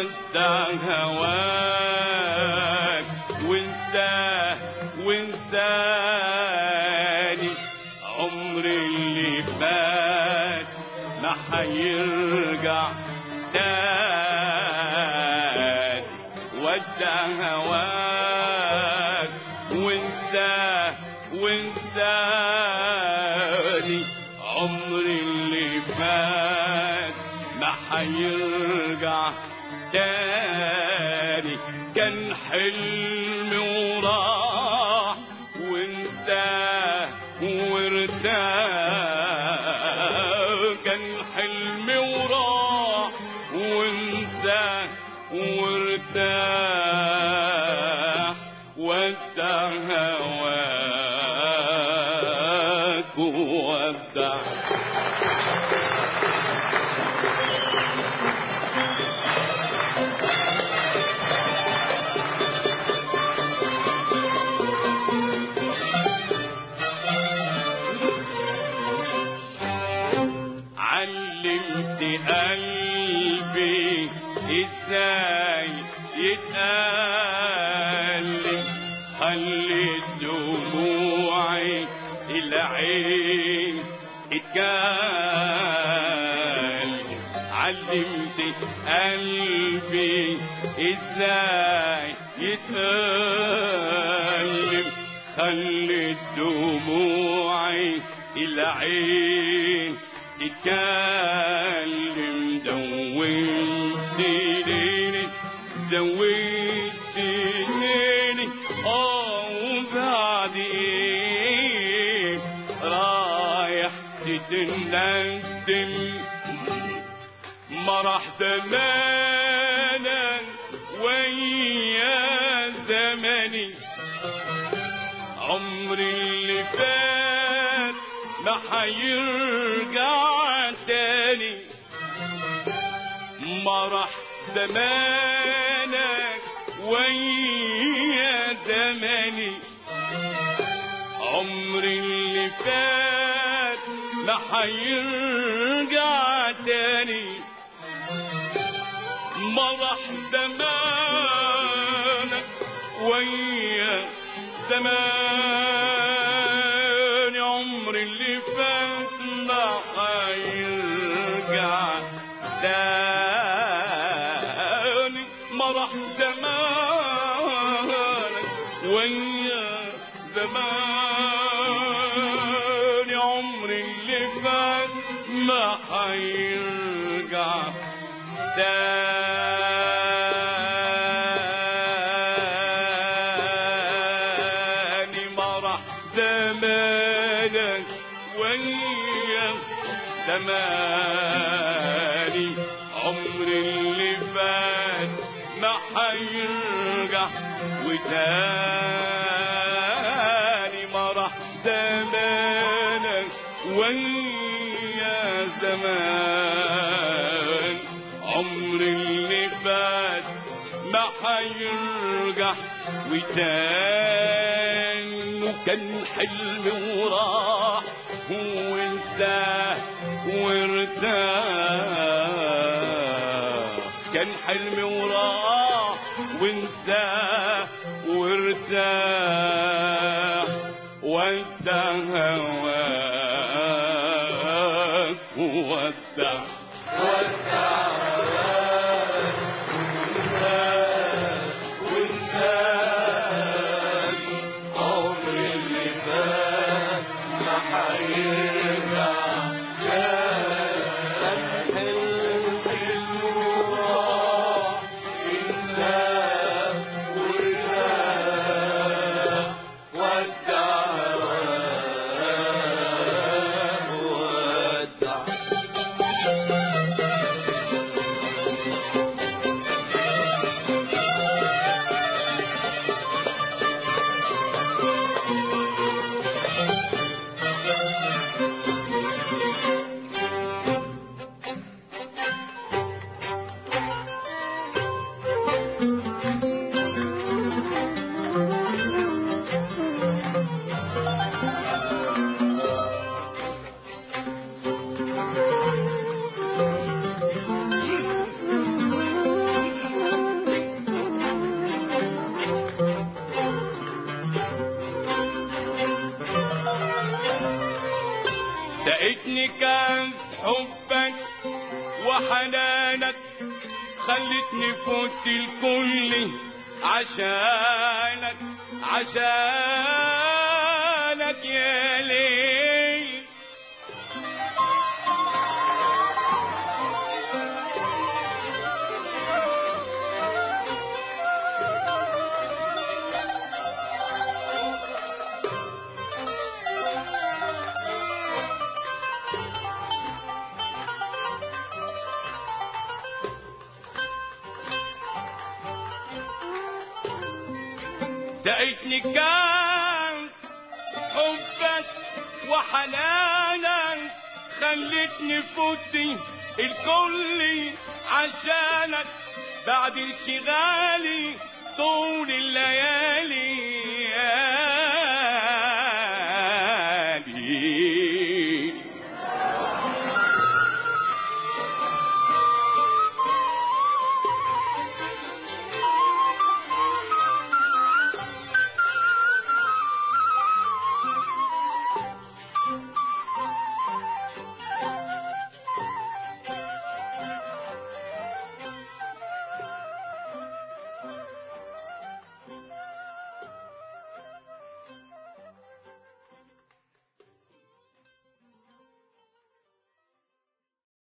ودع هواك وانساه وانساني عمري اللي فات ما حيرجع تاني ودع هواك وانساه وانساني عمري اللي فات ما حيرجع تاني كان حلم وراح وانتهى وارتاح كان حلم وراح وانتهى وارتاح ودع هواك وودع علمت قلبي ازاي يتألم خليت دموعي العين اتكلم علمت قلبي ازاي يتألم خليت دموعي العين تتكلم دويتني دويتني اه وبعد ايه رايح تتندم مرح زمانا ويا زمني عمري اللي فات ما حيرجع تاني مرح زمانك ويا زمني عمري اللي فات ما حيرجع تاني مرح زمانك ويا زمان عمري اللي فات ما حيرجع تاني مرح زمانك ويا زمان عمري اللي فات ما حيرجع تاني مرح زمانك ويا زماني عمري اللي فات ما حيرجع وتاني مرح زمانك ويا زمان عمري اللي فات ما حيرجع وتاني وكان حلم وراح وانساه وارتاح كان حلم وراح وانساه وارتاح ودع هواك ودع ودع وحنانك خلتني فوت الكل عشانك عشانك يا ليل دقيتني كان حبك وحنانك خلتني فوتي الكل عشانك بعد انشغالي طول الليالي